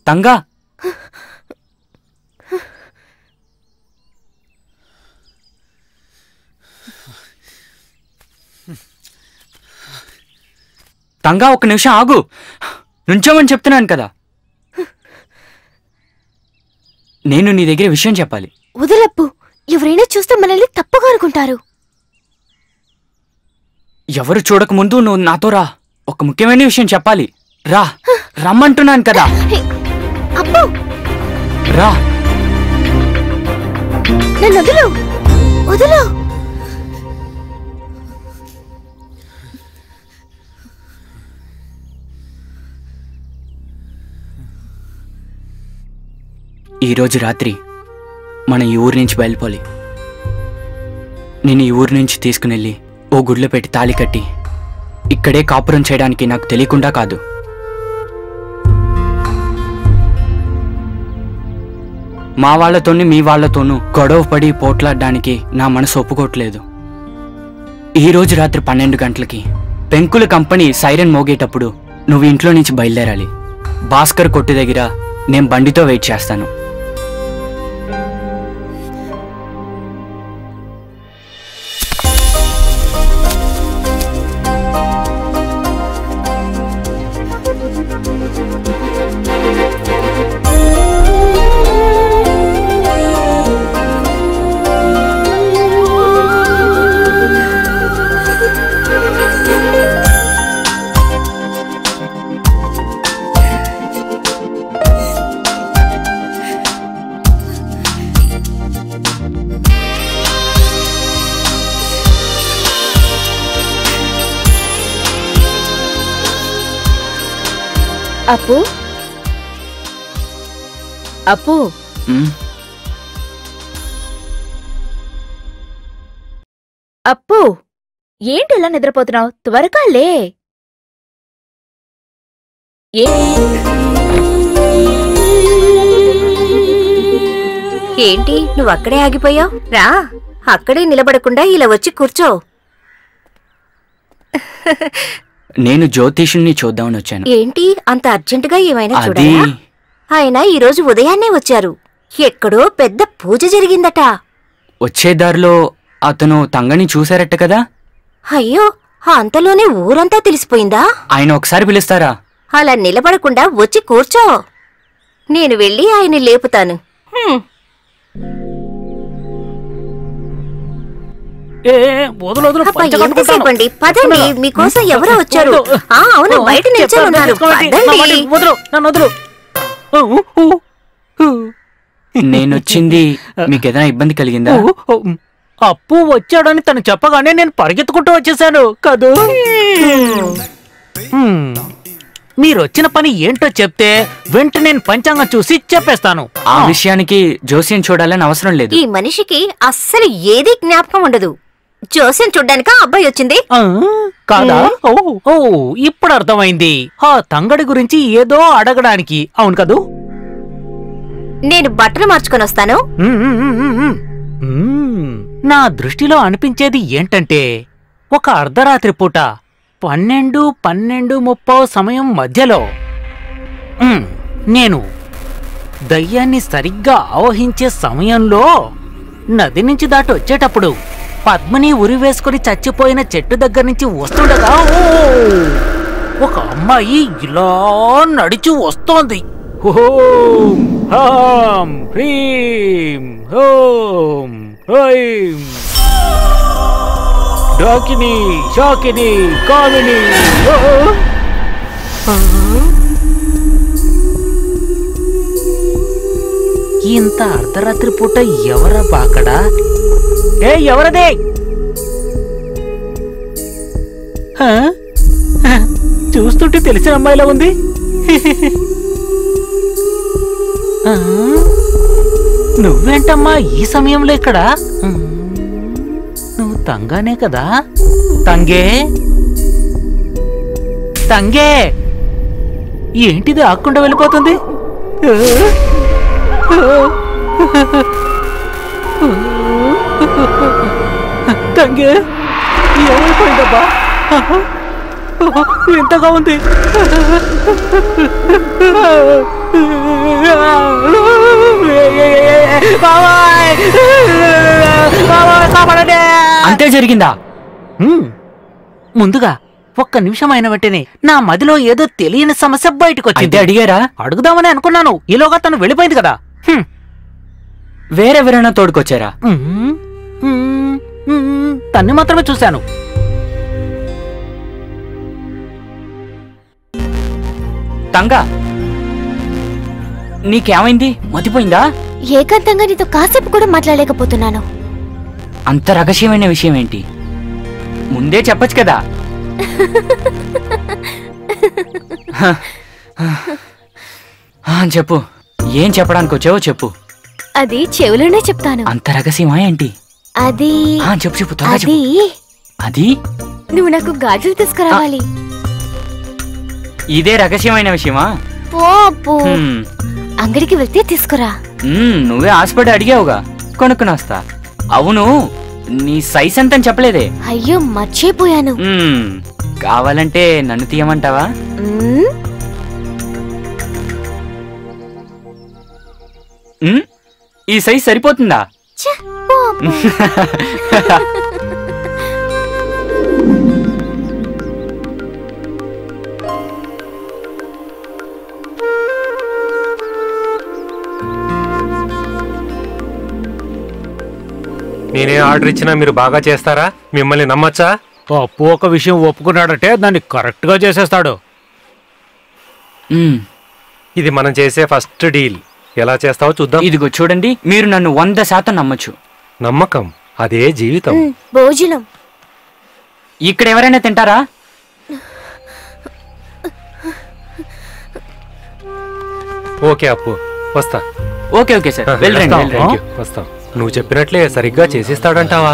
తంగా తంగా ఒక నిమిషం ఆగు నుంచోమని చెప్తున్నాను కదా నేను నీ దగ్గర విషయం చెప్పాలి వదలప్పు ఎవరైనా చూస్తే మనల్ని తప్పుగా అనుకుంటారు ఎవరు చూడక ముందు నువ్వు నాతో రా ఒక ముఖ్యమైన విషయం చెప్పాలి రా రమ్మంటున్నాను కదా హే, అప్పు రా నన్ను వదులు వదులు ఈరోజు రాత్రి మనం ఈ ఊరి నుంచి బయలుపోలి నేను ఈ ఊరి నుంచి తీసుకునెళ్ళి ఓ గుడిలో పెట్టి తాళి కట్టి ఇక్కడే కాపురం చేయడానికి నాకు తెలియకుండా కాదు మా వాళ్ళతోని మీ వాళ్ళతోనూ గొడవ పడి పోట్లాడడానికి నా మనసు ఒప్పుకోవట్లేదు ఈ రోజు రాత్రి పన్నెండు గంటలకి పెంకుల కంపెనీ సైరన్ మోగేటప్పుడు నువ్వు ఇంట్లో నుంచి బయలుదేరాలి భాస్కర్ కొట్టు దగ్గర నేను బండితో వెయిట్ చేస్తాను అప్పు అప్పు ఉమ్, అప్పు ఏంటి ఇలా నిద్రపోతున్నావు త్వరగా లే ఏ ఏంటి నువ్వు అక్కడే ఆగిపోయావు రా అక్కడే నిలబడకుండా ఇలా వచ్చి కూర్చో నేను జ్యోతిషుణ్ణి చూద్దామని వచ్చాను ఏంటి అంత అర్జెంటుగా ఏమైనా అది చూడాలా ఆయన ఈ రోజు ఉదయాన్నే వచ్చారు ఎక్కడో పెద్ద పూజ జరిగిందట వచ్చే దారిలో అతను తంగని చూశారట కదా అయ్యో అంతలోనే ఊరంతా తెలిసిపోయిందా ఆయన ఒకసారి పిలుస్తారా అలా నిలబడకుండా వచ్చి కూర్చో నేను వెళ్ళి ఆయన లేపుతాను హ్మ్. ఏ వదులు వదులు అబ్బా, పంచ కట్టుకుంటాను. ఎంతసేపండి పదండి మీకోసం ఎవరో వచ్చారు వద్దు. ఆ అవును బయట చెప్పాను, నిల్చొని ఉన్నారు తీసుకోండి. నా మాట పదండి వదులు నన్ను వదులు ఊ, ఊ, ఊ. నేనొచ్చింది మీకు ఏదైనా ఇబ్బంది కలిగిందా ఊ, ఊ. అప్పు వచ్చాడని తను చెప్పగానే నేను పరిగెత్తుకుంటూ వచ్చేసాను కదూ హ్మ్. మీరు వచ్చిన పని ఏంటో చెప్తే వెంటనే నేను పంచాంగం చూసి చెప్పేస్తాను ఆ విషయానికి జోస్యం చూడాలని అవసరం లేదు ఈ మనిషికి అస్సలు ఏది జ్ఞాపకం ఉండదు జోస్యం చూడ్డానికా అబ్బాయి వచ్చింది ఆ, కాదా ఓ ఓ ఇప్పుడు అర్థమైంది ఆ తంగడి గురించి ఏదో అడగడానికి అవును కదూ నేను బట్టలు మార్చుకొని వస్తాను మ్మ్, మ్మ్, మ్మ్, మ్మ్. మ్మ్. నా దృష్టిలో అనిపించేది ఏంటంటే ఒక అర్ధరాత్రి పూట పన్నెండు పన్నెండు ముప్పో సమయం మధ్యలో మ్మ్, నేను దయ్యాన్ని సరిగ్గా ఆవహించే సమయంలో నది నుంచి దాటి వచ్చేటప్పుడు పద్మని ఉరివేసుకుని చచ్చిపోయిన చెట్టు దగ్గర నుంచి వస్తుండగా ఓ! ఒక అమ్మాయి ఇలా నడిచి వస్తోంది ఓం హాం హ్రీం హోం హ్రైం డాకిని షాకిని కామిని ఓ! ఇంత అర్ధరాత్రి పూట ఎవరా బాకడా ఏ ఎవరదే హ? హ, చూస్తుంటే తెలిసిన అమ్మాయిలా ఉంది ఆ? నువ్వేంటమ్మా ఈ సమయంలో ఇక్కడ ఉమ్, నువ్వు తంగానే కదా తంగే తంగే ఏంటిది ఆకుండా వెళ్ళిపోతుంది తంగే ఏమైపోయిందబ్బా వింతగా ఉంది బాబాయ్ బాబాయ్ కాపాడండి అంతే జరిగిందా హ్మ్. ముందుగా ఒక్క నిమిషం అయిన వెంటనే నా మదిలో ఏదో తెలియని సమస్య బయటకు అయితే వచ్చింది అడిగారా అడుగుదామని అనుకున్నాను ఈలోగా తను వెళ్ళిపోయింది కదా హ్మ్. వేరెవరైనా తోడుకొచ్చారా హ్మ్. హ్మ్. హ్మ్. తన్ని మాత్రమే చూశాను తంగా నీకేమైంది మతిపోయిందా ఏకాంతంగా నీతో కాసేపు కూడా మాట్లాడలేకపోతున్నాను అంత రహస్యమైన విషయం ఏంటి ముందే చెప్పొచ్చు కదా హ, హ, చెప్పు ఏం చెప్పడానికి వచ్చావో చెప్పు అది చెవులోనే చెప్తాను అంత రహస్యమా ఏంటి అది ఆ, చెప్పు చెప్పు త్వరగా అది చెప్పు అది నువ్వు నాకు గాజులు తీసుకురావాలి ఇదే రహస్యమైన విషయమా పో అప్పు హ్మ్, అంగడికి వెళ్తే తీసుకురా మ్మ్, నువ్వే హాస్పిటల్ అడిగావుగా కొనుక్కుని వస్తా అవును నీ సైజ్ ఎంత అని చెప్పలేదే అయ్యో మర్చిపోయాను మ్మ్, కావాలంటే నన్ను తీయమంటావా మ్మ్, మ్మ్? ఈ సైజ్ సరిపోతుందా ఛ, పో అప్పు. నేనే ఆర్డర్ ఇచ్చినా మీరు బాగా చేస్తారా మిమ్మల్ని నమ్మచ్చా అప్పు ఒక విషయం ఒప్పుకున్నాడంటే దాన్ని కరెక్ట్ గా చేసేస్తాడు మ్మ్, ఇది మనం చేసే ఫస్ట్ డీల్ ఎలా చేస్తావో చూద్దాం ఇదిగో చూడండి మీరు నన్ను వంద శాతం నమ్మొచ్చు నమ్మకం అదే జీవితం మ్మ్, భోజనం ఇక్కడ ఎవరైనా తింటారా ఓకే అప్పు వస్తా ఓకే ఓకే సార్ వెళ్ళండి వస్తాం, వెళ్ళండి thank you, వస్తాం నువ్వు చెప్పినట్లే సరిగ్గా చేసిస్తాడంటావా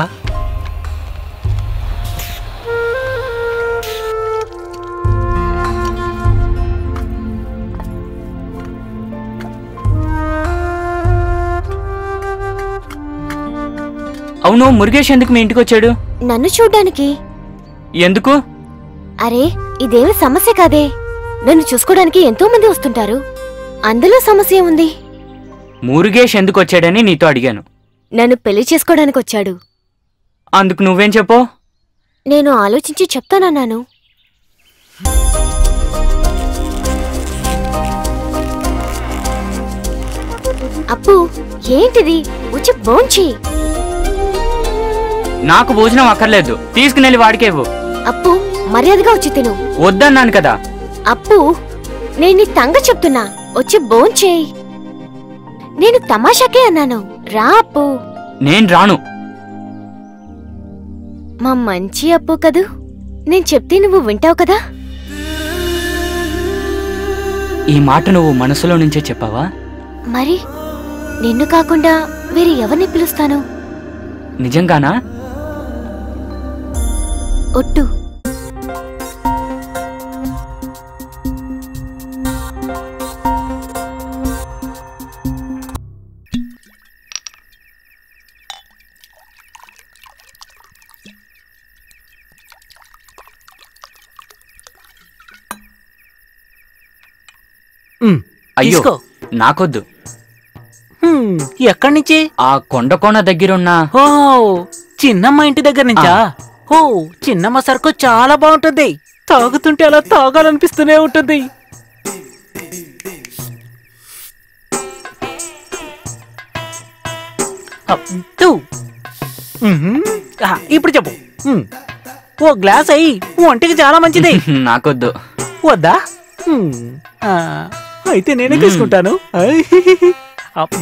అవును మురుగేష్ ఎందుకు మీ ఇంటికి వచ్చాడు నన్ను చూడ్డానికి ఎందుకు అరే ఇదేమి సమస్య కాదే నన్ను చూసుకోవడానికి ఎంతో మంది వస్తుంటారు అందులో సమస్య ఉంది మురుగేష్ ఎందుకు వచ్చాడని నీతో అడిగాను నన్ను పెళ్లి చేసుకోవడానికి వచ్చాడు అందుకు నువ్వేం చెప్పు నేను ఆలోచించి చెప్తానన్నాను అప్పు ఏంటిది వచ్చి బోంచి నాకు భోజనం అక్కర్లేదు తీసుకునెళ్ళి వాడికే ఇవ్వు అప్పు మర్యాదగా వచ్చి తిను వద్దన్నాను కదా అప్పు నేను నీ తంగ చెప్తున్నా వచ్చి బోంచేయి నేను తమాషాకే అన్నాను రా అప్పు నేను రాను మా మంచి అప్పు కదూ నేను చెప్తే నువ్వు వింటావు కదా ఈ మాట నువ్వు మనసులో నుంచే చెప్పావా మరి నిన్ను కాకుండా వేరే ఎవరిని పిలుస్తాను నిజంగానా ఒట్టు ఉమ్, అయ్యో తీసుకో నాకొద్దు హ్మ్, ఎక్కడి నుంచి ఆ కొండకోన దగ్గరున్న ఓ చిన్నమ్మ ఇంటి దగ్గర నుంచా ఓ చిన్నమ్మ సరుకు చాలా బాగుంటుంది తాగుతుంటే అలా తాగాలనిపిస్తూనే ఉంటుంది అప్, తూ. మ్హూ. ఆ, ఇప్పుడు చెప్పు మ్. ఓ గ్లాస్ అయ్యి ఒంటికి చాలా మంచిది నాకొద్దు వద్దా మ్. ఆ, అయితే నేనే తీసుకుంటాను ఐ. అప్.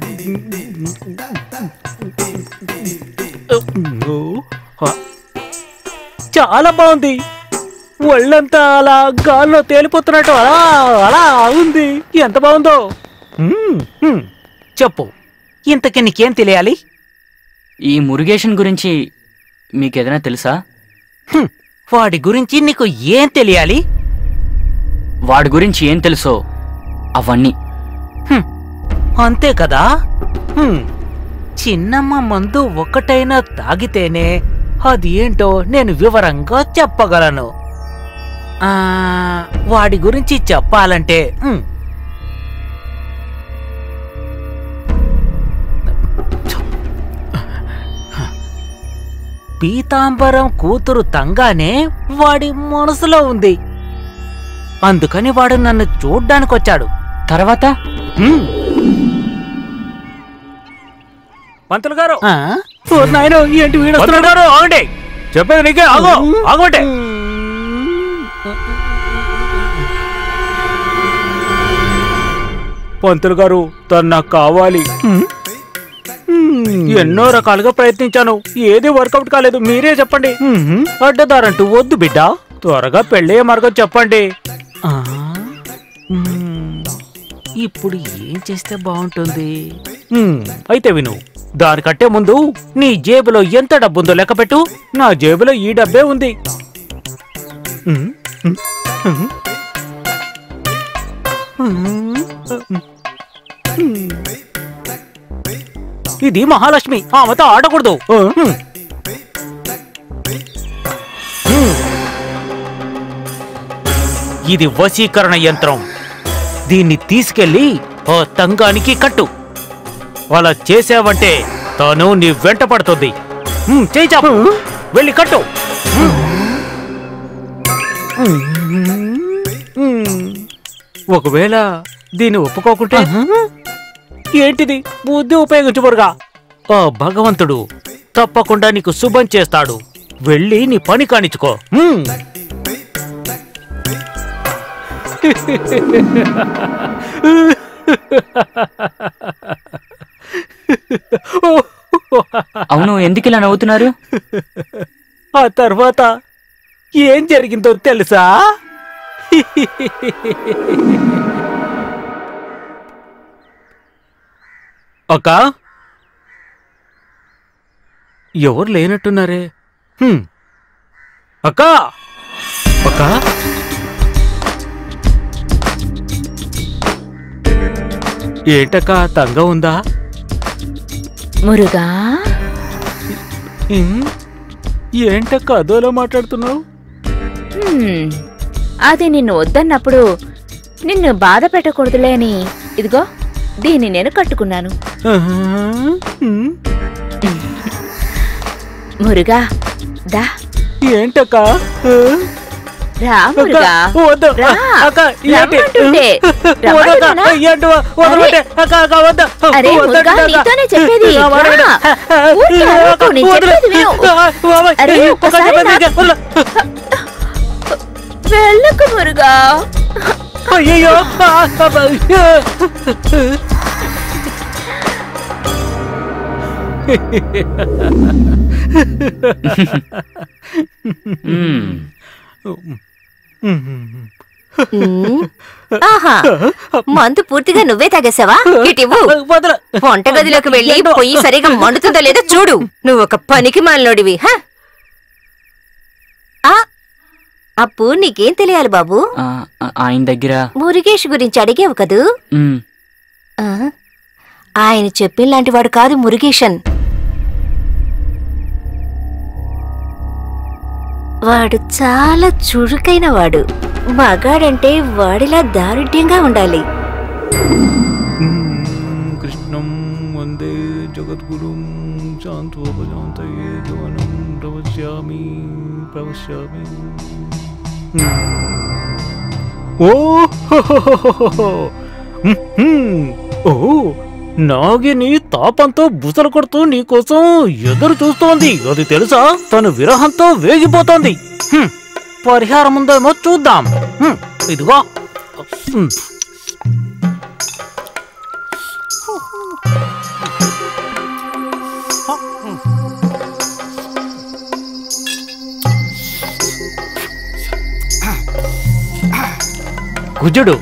చాలా బాగుంది ఒళ్ళంతా అలా గాల్లో తేలిపోతున్నట్టు అలా అలా ఉంది ఎంత బాగుందో మ్మ్, మ్మ్. చెప్పు ఇంతకి నీకేం తెలియాలి ఈ మురుగేషన్ గురించి మీకేదైనా తెలుసా హ్మ్, వాడి గురించి నీకు ఏం తెలియాలి వాడి గురించి ఏం తెలుసో అవన్నీ హ్మ్, అంతే కదా హ్మ్, చిన్నమ్మ మందు ఒక్కటైనా తాగితేనే అది ఏంటో నేను వివరంగా చెప్పగలను ఆ, వాడి గురించి చెప్పాలంటే హ్మ్, పీతాంబరం కూతురు తంగానే వాడి మనసులో ఉంది అందుకని వాడు నన్ను చూడ్డానికి వచ్చాడు తర్వాత హ్మ్. పంతులు గారు ఆ? ఓ నాయనో, ఏంటి వీడు పంతులు వస్తున్నాడు? గారు ఆగండి చెప్పేది నీకే ఆగో ఆగమంటే పంతులు గారు తను నాకు కావాలి ఎన్నో రకాలుగా ప్రయత్నించాను ఏది వర్కౌట్ కాలేదు మీరే చెప్పండి అడ్డదారంటూ వద్దు బిడ్డ త్వరగా పెళ్ళే మార్గం చెప్పండి ఆ, మ్మ్. ఇప్పుడు ఏం చేస్తే బాగుంటుంది మ్మ్, అయితే విను దానికంటే ముందు నీ జేబులో ఎంత డబ్బుందో లెక్క పెట్టు నా జేబులో ఈ డబ్బే ఉంది మ్మ్, మ్మ్, మ్మ్. ఇది మహాలక్ష్మి ఆమెతో ఆడకూడదు హ్మ్. హ్మ్. ఇది వశీకరణ యంత్రం దీన్ని తీసుకెళ్లి ఓ తంగానికి కట్టు అలా చేసావంటే తాను నీ వెంట పడుతుంది హ్మ్, చేయి చాపు వెళ్ళి కట్టు హ్మ్. హ్మ్. ఒకవేళ దీన్ని ఒప్పుకోకుంటే ఏంటిది బుద్ధి ఉపయోగించబరుగా ఆ భగవంతుడు తప్పకుండా నీకు శుభం చేస్తాడు వెళ్ళి నీ పని కానిచ్చుకో హ్మ్. అవును ఎందుకు ఇలా నవ్వుతున్నారు ఆ తర్వాత ఏం జరిగిందో తెలుసా అక్క ఎవరు లేనట్టున్నారే హ్మ్. అక్క అక్క ఏంటక్క తంగ ఉందా మురుగా హ్మ్? ఏంటక్క అదోలా మాట్లాడుతున్నావు హ్మ్, అది నిన్ను వద్దన్నప్పుడు నిన్ను బాధ పెట్టకూడదులే అని ఇదిగో దీన్ని నేను కట్టుకున్నాను ఆహా. హ్మ్? మురుగా దా ఏంటక్క ఆ? రా అక్క, మురుగా వద్దు. రా. అక్క, ఏంటి? రమ్మంటుంటే. వద్దక్క, రమ్మంటున్నానా? ఏంటి? వదలమంటే. అక్క, అక్క, వద్దు. అరే, వద్దంటే మురుగా, అక్క. నీతోనే చెప్పేది. నా మాట రా. విను. ఊరికే అరవకు, అక్క, నేను వదలు. చెప్పేది విను. ఆ, బాబాయ్, అరే, ఒక్క ఒక్కసారి చెప్పేది నా- నీకే. వదలు. వెళ్ళకు మురుగా అయ్యయ్యో. ఆ, అబ్బా. మ్మ్. ఉమ్. ఆహా మందు పూర్తిగా నువ్వే తాగేసావా ఇటివ్వు వదలు. వంటగదిలోకి వెళ్ళి పొయ్యి సరిగా మండుతుందో లేదో చూడు నువ్వు ఒక పనికి మాలినోడివి హ? ఆ అప్పు నీకేం తెలియాలి బాబు ఆ, ఆ- ఆయన దగ్గర మురుగేష్ గురించి అడిగావు కదూ మ్మ్. ఆ? ఆయన చెప్పినలాంటి వాడు కాదు మురుగేషన్ వాడు చాలా చురుకైన వాడు మగాడంటే వాడిలా దారుఢ్యంగా ఉండాలి కృష్ణం వందే జగద్గురుం శాంతోపశాంతయే ధ్వనం ప్రవశ్యామి ప్రవశ్యామి ఓ ఓ నాగిని తాపంతో బుసలు కొడుతూ నీకోసం ఎదురు చూస్తోంది అది తెలుసా తను విరహంతో వేగిపోతోంది హ్మ్, పరిహారం ఉందేమో చూద్దాం హ్మ్, ఇదిగో హ్మ్. కుజుడు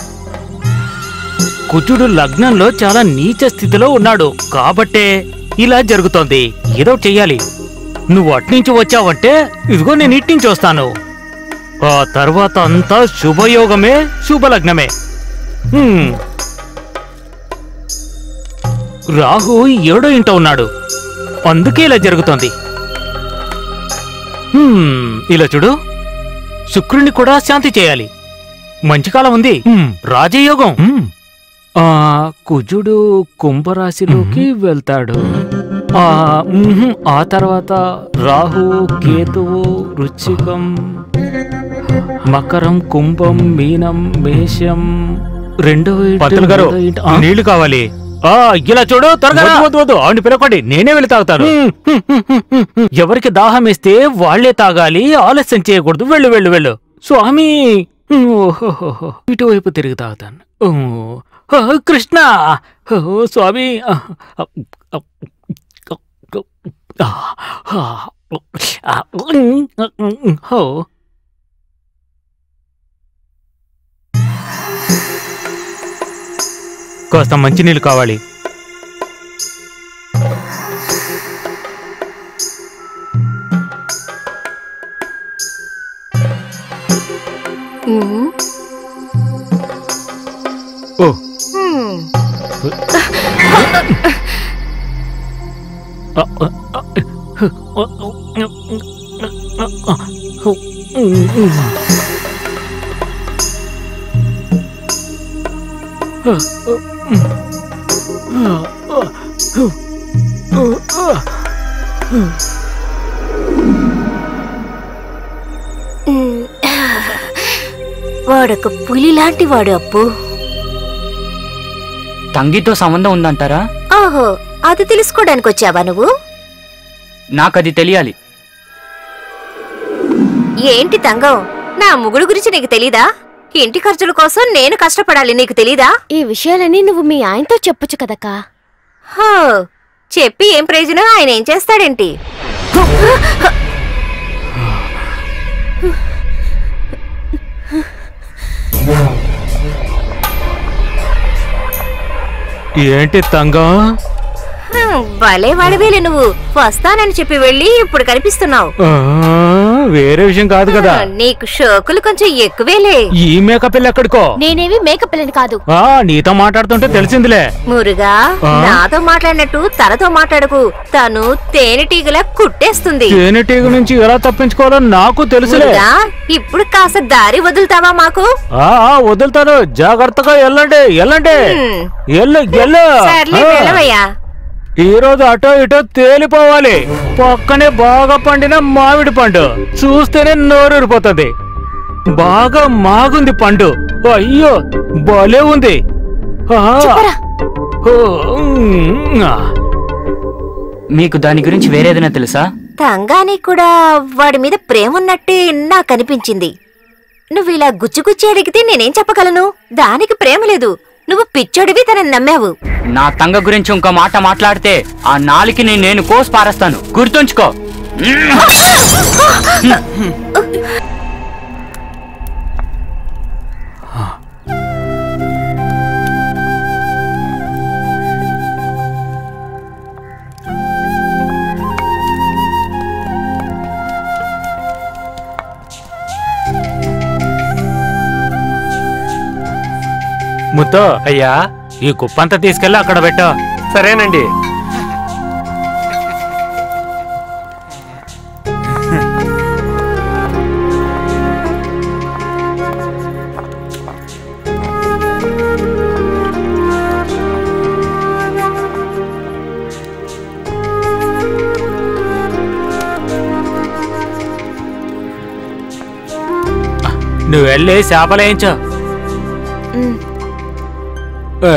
కుజుడు లగ్నంలో చాలా నీచ స్థితిలో ఉన్నాడు కాబట్టే ఇలా జరుగుతోంది ఏదో చెయ్యాలి నువ్వు అట్నుంచి వచ్చావంటే ఇదిగో నేను ఇట్నుంచి వస్తాను ఆ తర్వాత అంతా శుభయోగమే శుభలగ్నమే హ్మ్. రాహు ఏడో ఇంట ఉన్నాడు అందుకే ఇలా జరుగుతోంది హ్మ్, ఇలా చూడు శుక్రుని కూడా శాంతి చేయాలి మంచి కాలం ఉంది రాజయోగం ఆ కుజుడు కుంభరాశిలోకి వెళ్తాడు ఆ, మ్హూ, ఆ తర్వాత రాహు కేతువు వృచ్చికం మకరం కుంభం మీనం మేషం రెండవ ఇంటి, పంతులు గారు మూడవ ఇంటి- ఆ? నీళ్లు కావాలి ఆ, ఇలా చూడు త్వరగా వద్దు, వద్దు వద్దు ఆవిడ పిలవకండి నేనే వెళ్ళి తాగుతాను ఎవరికి దాహం ఇస్తే వాళ్లే తాగాలి ఆలస్యం చేయకూడదు వెళ్ళు వెళ్ళు వెళ్ళు స్వామి ఓహోహోహో. ఇటువైపు తిరిగి తాగుతాను ఓ, ఆ, కృష్ణ ఓ, స్వామి ఆ, ఆ, ఆ, ఆ, ఆ, ఆ, ఓ. కాస్త మంచి నీళ్లు కావాలి ఉమ్, ఓ ఉమ్. ఉమ్. వాడొక పులి లాంటి వాడు అప్పు తంగితో సంబంధం ఉందంటారా ఓహో అది తెలుసుకోవడానికి వచ్చావా నువ్వు నాకది తెలియాలి ఏంటి తంగం నా ముగుడు గురించి నీకు తెలీదా ఇంటి ఖర్చుల కోసం నేను కష్టపడాలి నీకు తెలీదా ఈ విషయాలన్నీ నువ్వు మీ ఆయనతో చెప్పొచ్చు కదక్కా హో చెప్పి ఏం ప్రయోజనం ఆయన ఏం చేస్తాడేంటి ఏంటి తంగం హ్మ్, భలే వాడివేలే నువ్వు వస్తానని చెప్పి వెళ్ళి ఇప్పుడు కనిపిస్తున్నావు ఆ, వేరే విషయం కాదు కదా నీకు షోకులు కొంచెం ఎక్కువేలే ఈ మేకప్ పిల్ల ఎక్కడికో నేనేవి మేకప్ పిల్లని కాదు ఆ నీతో మాట్లాడుతుంటే తెలిసిందిలే మురుగా ఆ? నాతో మాట్లాడినట్టు తనతో మాట్లాడకు తను తేనెటీగలా కుట్టేస్తుంది తేనెటీగ నుంచి ఎలా తప్పించుకోవాలో నాకు తెలుసులే మురుగా ఇప్పుడు కాస్త దారి వదులుతావా మాకు ఆ ఆ, వదులుతాను జాగ్రత్తగా వెళ్ళండి వెళ్ళండి హ్మ్. ఎల్లు ఎల్లు సర్లే ఆ. వెళ్ళవయ్యా ఈ రోజు అటో ఇటో తేలిపోవాలి పక్కనే బాగా పండిన మామిడి పండు చూస్తేనే నోరూరిపోతుంది బాగా మాగుంది పండు అయ్యో భలే ఉంది ఆహా. చెప్పరా ఓ, ఉమ్, ఆ. మీకు దాని గురించి వేరేదైనా తెలుసా తంగానికి కూడా వాడి మీద ప్రేమ ఉన్నట్టే నాకు అనిపించింది నువ్వు ఇలా గుచ్చుగుచ్చి అడిగితే నేనేం చెప్పగలను దానికి ప్రేమ లేదు నువ్వు పిచ్చోడివి తనని నమ్మావు నా తంగ గురించి ఇంకో మాట మాట్లాడితే ఆ నాలికి నేను కోసి పారేస్తాను గుర్తుంచుకో ముత్తో అయ్యా ఈ కుప్పంతా తీసుకెళ్ళి అక్కడ పెట్టు సరేనండి నువ్వు వెళ్ళి చేపలు వేయించు ఉమ్. ఏ?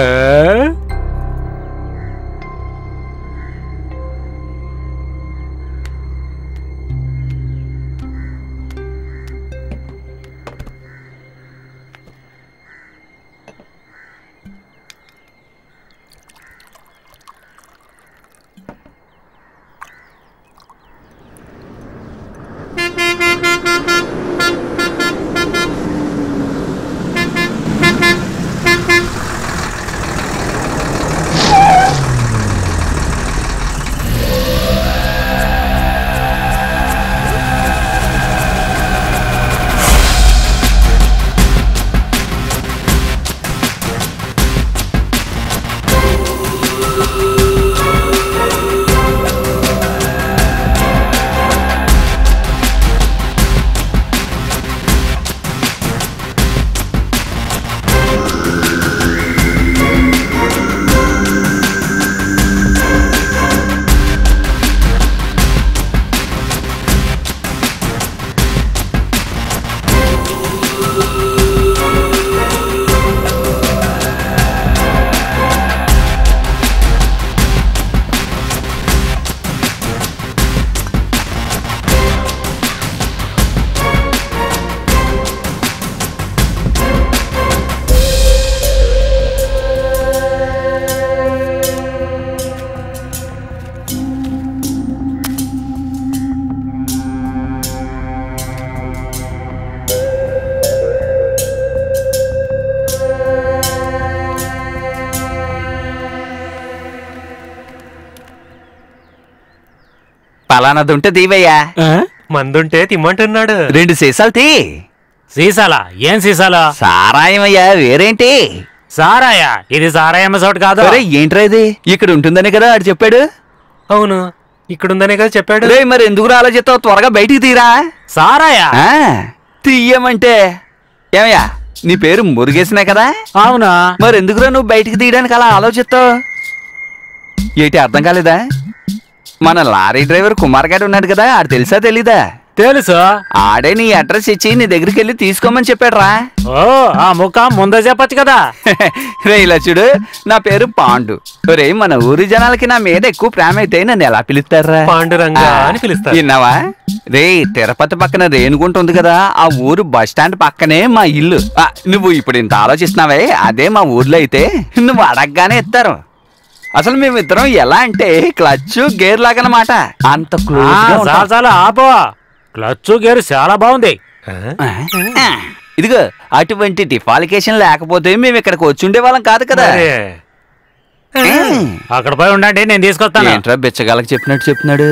అసలన్నది ఉంటే దీవయ్యా ఆ? మందుంటే తిమ్మంటున్నాడు రెండు సీసాలు తీ సీసాలా ఏం సీసాలా సారాయమయ్యా వేరేంటి సారాయా ఇది సారాయమ్మ చోటు కాదు అరే ఏంట్రా ఇది ఇక్కడ ఉంటుందని కదా ఆడు చెప్పాడు అవును ఇక్కడుందనే కదా చెప్పాడు రే మరి ఎందుకు ఆలోచిస్తావు త్వరగా బయటికి తీరా సారాయా ఆ, తీయమంటే ఏమయ్యా నీ పేరు మురుగేసినా కదా అవునా మరి ఎందుకురా నువ్వు బయటికి తీయడానికి అలా ఆలోచిస్తావు ఏంటి అర్థం కాలేదా మన లారీ డ్రైవర్ కుమార్ గారు ఉన్నాడు కదా ఆడు తెలుసా తెలీదా తెలుసు ఆడే నీ అడ్రస్ ఇచ్చి నీ దగ్గరికి వెళ్ళి తీసుకోమని చెప్పాడు రా ఓ ఆ ముఖం ముందే చెప్పొచ్చు కదా రే ఇలా చూడు నా పేరు పాండు రే మన ఊరి జనాలకి నా మీద ఎక్కువ ప్రేమ అయితే నన్ను ఎలా పిలుస్తారా పాండురంగా అని పిలుస్తారు విన్నావా రే తిరుపతి పక్కన రేణుగుంట ఉంది కదా ఆ ఊరు బస్ స్టాండ్ పక్కనే మా ఇల్లు ఆ, నువ్వు ఇప్పుడు ఇంత ఆలోచిస్తున్నావే అదే మా ఊర్లో అయితే నువ్వు అడగగానే ఇస్తారు అసలు మేమిద్దరం ఎలా అంటే క్లచ్ గేర్ లాగనమాట అంత ఆ, క్లోజ్ చాలా చాలా ఆపో క్లచ్ గేరు చాలా బాగుంది ఆ? ఇదిగో అటువంటి డిఫాలికేషన్ లేకపోతే మేము ఇక్కడికి వచ్చి ఉండేవాళ్ళం కాదు కదా మరే. ఉమ్. అక్కడ పోయి ఉండండి నేను తీసుకొస్తాను ఏంట్రా బిచ్చగాళ్ళకి చెప్పినట్టు చెప్తున్నాడు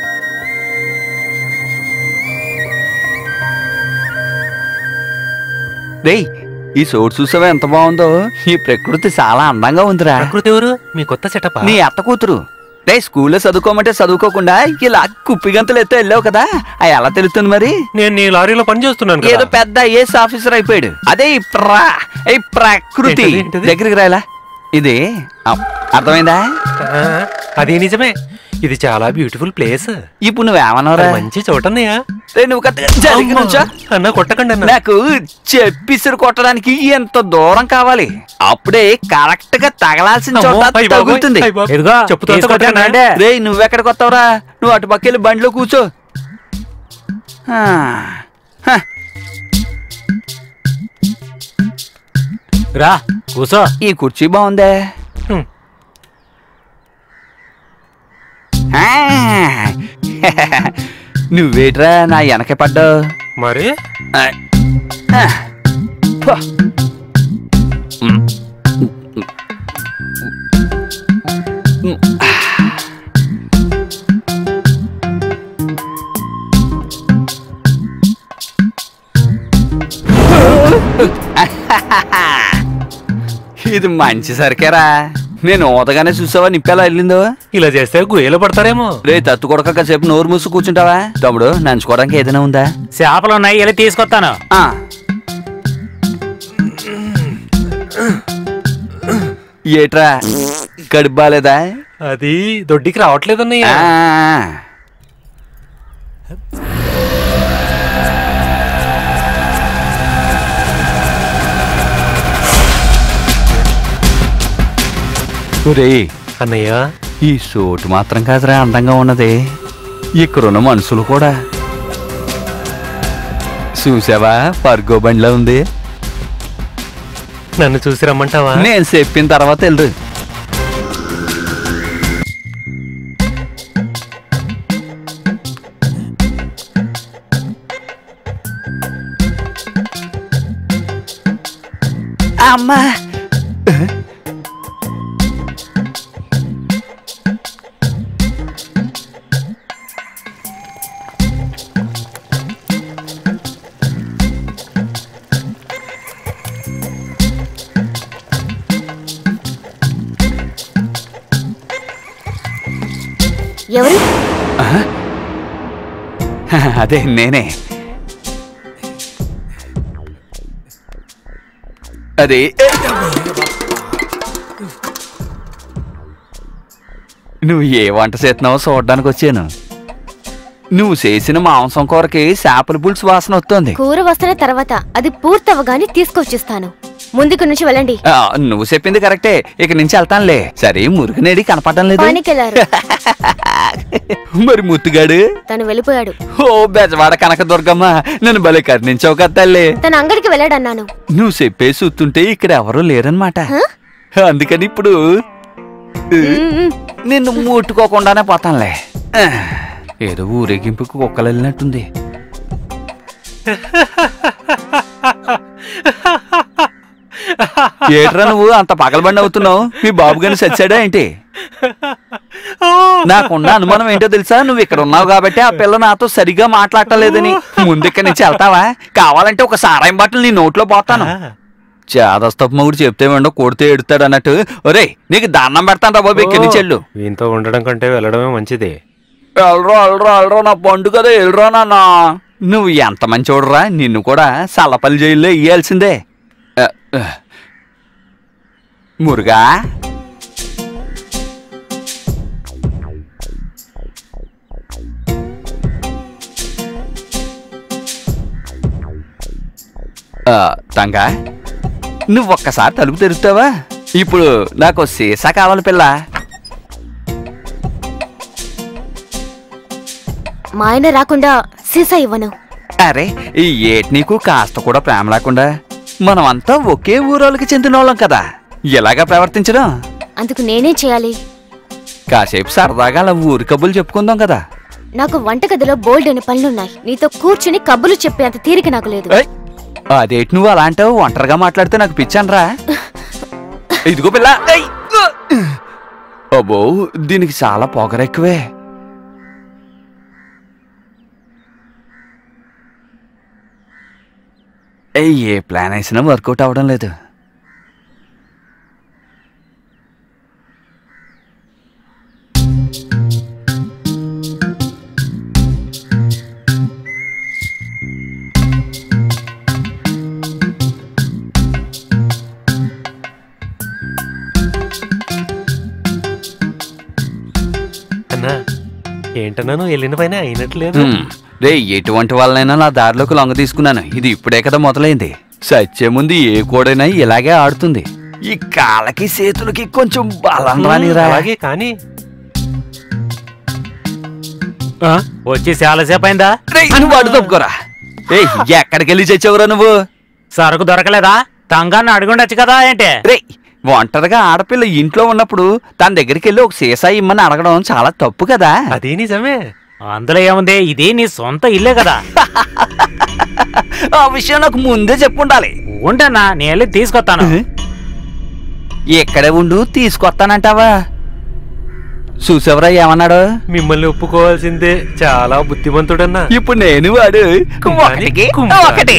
రేయ్ ఈ చోటు చూసావా ఎంత బాగుందో ఈ ప్రకృతి చాలా అందంగా ఉందిరా ప్రకృతి ఎవరు మీ కొత్త సెటప్ నీ అత్త కూతురు రే స్కూల్లో చదువుకోమంటే చదువుకోకుండా ఇలా కుప్పిగంతలు ఎత్తే వెళ్ళావు కదా అది ఎలా తెలుస్తుంది మరి నేను నీ లారీలో పని చేస్తున్నాను ఏదో కదా పెద్ద ఐఏఎస్ ఆఫీసర్ అయిపోయాడు అదే ఈ ప్రా ఈ ప్రకృతి ఏంటది, ఏంటది? దగ్గరికి రాయలా ఇది ఆ, అర్థమైందా ఆ, అది నిజమే ఇది చాలా బ్యూటిఫుల్ ప్లేస్ ఇప్పుడు నువ్వేమన్నావురా మంచి చోటన్నయ్యా రే, నువ్వు కరెక్ట్గా జరిగి నుంచో. అన్న కొట్టకండి అన్న నాకు చెప్పిసిరు కొట్టడానికి ఎంత దూరం కావాలి అప్పుడే కరెక్ట్ గా తగలాల్సిన అమ్మో, చోట అయ్ బాబోయ్, తగులుతుంది అయ్ బాబోయ్. ఇదిగో చెప్పుతో తీసుకొచ్చాను కొట్టానా? రండి. రే నువ్వెక్కడికి వస్తావురా నువ్వు అటు పక్కెళ్ళి బండిలో కూర్చో ఆ, హ, రా కూసో ఈ కుర్చీ బాగుందే హ్మ్. ఆ, నువ్వేట్రా నా వెనక పడ్డావు మరి ఆ, ఆ, పో. ఉమ్. ఇది మంచి సరికేరా నేను ఊతగానే చూసావా నిప్పెలా వెళ్ళిందో ఇలా చేస్తే గుయ్యలు పడతారేమో రే తత్తు కొడక కాసేపు నోరు మూసి కూర్చుంటావా తమ్ముడు నంచుకోవడానికి ఏదైనా ఉందా చేపలు ఉన్నాయి వెళ్ళి తీసుకొస్తాను ఆ. ఏట్రా కడుపు బాలేదా అది దొడ్డికి రావట్లేదన్నయ్య ఆ. ఒరేయ్ అన్నయ్య ఈ సోటు మాత్రం కాదురా అందంగా ఉన్నది ఇక్కడున్న మనుషులు కూడా చూసావా పర్గో బండిలో ఉంది నన్ను చూసి రమ్మంటావా నేను చెప్పిన తర్వాత వెళ్ళు అమ్మా ఎవరు అదే నేనే అది నువ్వు ఏ వంట చేస్తున్నావో చూడడానికి వచ్చాను నువ్వు చేసిన మాంసం కూరకి చేపల పులుసు వాసన వస్తుంది కూర వస్తున్న తర్వాత అది పూర్తవగానే తీసుకొచ్చిస్తాను ముందుకు నుంచి వెళ్ళండి ఆ, నువ్వు చెప్పింది కరెక్టే ఇక నుంచి వెళ్తానులే సరే మురుగునేడి కనపడటం లేదు పనికెళ్లారు మరి ముత్తుగాడు తను వెళ్ళిపోయాడు ఓ బెజవాడ కనక దుర్గమ్మ నన్ను భలే కర్ణించావు కదా తల్లి తన అంగడికి వెళ్ళాడన్నాను నువ్వు చెప్పే చూస్తుంటే ఇక్కడ ఎవరూ లేరనమాట హ? అందుకని ఇప్పుడు మ్మ్. నిన్ను ముట్టుకోకుండానే పోతానులే ఆ, ఏదో ఊరేగింపుకు కుక్కలు వెళ్ళినట్టుంది ఏట్రా నువ్వు అంత పగలబండి అవుతున్నావు మీ బాబు గారిని చచ్చాడా ఏంటి నాకున్న అనుమానం ఏంటో తెలుసా నువ్వు ఇక్కడ ఉన్నావు కాబట్టి ఆ పిల్ల నాతో సరిగా మాట్లాడలేదని ముందు ఇక్కడి నుంచి వెళ్తావా కావాలంటే ఒక సారాయం బాటిల్ నీ నోట్లో పోతాను చేదస్తపు మొగుడు చెప్తే వెండో కొడితే ఎడుతాడు అన్నట్టు ఒరే నీకు దండం పెడతాను బాబు ఇక్కడి నుంచి వెళ్ళు వీంతో ఉండడం కంటే వెళ్ళడమే మంచిది వెళ్ళరా వెళ్ళరా వెళ్ళరా నా పండు కదా వెళ్ళరా నాన్న నువ్వు ఎంత మంచోడురా నిన్ను కూడా సల్లపల్లి జైల్లో ఇయ్యాల్సిందే ఆ, ఆ. మురుగా ఆ, తంగా నువ్వు ఒక్కసారి తలుపు తెరుస్తావా ఇప్పుడు నాకు సీసా కావాలి పిల్ల మా ఆయన రాకుండా సీసా ఇవ్వను అరే ఈ ఏటి నీకు కాస్త కూడా ప్రేమ లేకుండా మనమంతా ఒకే ఊరోళ్ళకి చెందిన వాళ్ళం కదా ఇలాగా ప్రవర్తించడం అందుకు నేనేం చేయాలి కాసేపు సరదాగా అలా ఊరి కబుర్లు చెప్పుకుందాం కదా నాకు వంటగదిలో బోల్డ్ అని పనులున్నాయి నీతో కూర్చుని కబులు చెప్పేంత తీరిక నాకు లేదు ఏయ్, అదేటి నువ్వు అలా అంటావు ఒంటరిగా మాట్లాడితే నాకు పిచ్చానరా ఇదిగో పిల్ల ఏయ్, అబ్బో దీనికి చాలా పొగరెక్కువే ఏయ్, ఏ ప్లాన్ వేసినా వర్కౌట్ అవడం లేదు అన్నా ఏంటన్నా నువ్వు వెళ్ళిన పైన అయినట్లేదు హ్మ్. రే ఎటువంటి వాళ్ళనైనా నా దారిలోకి లొంగ తీసుకున్నాను ఇది ఇప్పుడే కదా మొదలైంది సచ్చే ముందు ఏ కోడైనా ఇలాగే ఆడుతుంది ఈ కాళ్ళకి చేతులకి కొంచెం బలం రానిరా అలాగే కానీ ఆ, వచ్చి చాలాసేపు అయిందా రేయ్, నువ్వు అడు తప్పుకోరా ఏయ్ ఎక్కడికి వెళ్ళి చచ్చావురా నువ్వు సరుకు దొరకలేదా తంగాన్ని అడుగుండొచ్చు కదా ఏంటి రే ఒంటరిగా ఆడపిల్ల ఇంట్లో ఉన్నప్పుడు తన దగ్గరికి వెళ్ళి ఒక సీసా ఇమ్మని అడగడం చాలా తప్పు కదా అదే నిజమే అందులో ఏముంది ఇది నీ సొంత ఇల్లే కదా ఆ విషయం నాకు ముందే చెప్పుండాలి ఉండన్నా నేను వెళ్ళి తీసుకొస్తాను ఎక్కడే ఉండు తీసుకొస్తానంటావా చూసావరా ఏమన్నాడు మిమ్మల్ని ఒప్పుకోవాల్సిందే చాలా బుద్ధిమంతుడన్నా ఇప్పుడు నేను వాడు కుమ్మాని, ఒకటికి కుమ్మాని. ఒకటి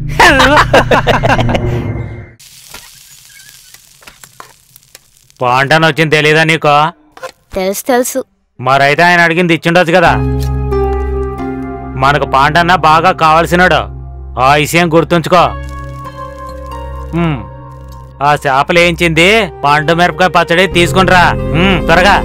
పాంటాను వచ్చింది తెలీదా నీకు తెలుసు తెలుసు మరైతే ఆయన అడిగింది ఇచ్చిండొచ్చు కదా మనకు పాండన్న బాగా కావలసినాడు ఆ విషయం గుర్తుంచుకో ఉమ్, ఆ చేపలు ఏంచింది పండు మిరపకాయ పచ్చడి తీసుకుంట్రా ఉమ్, త్వరగా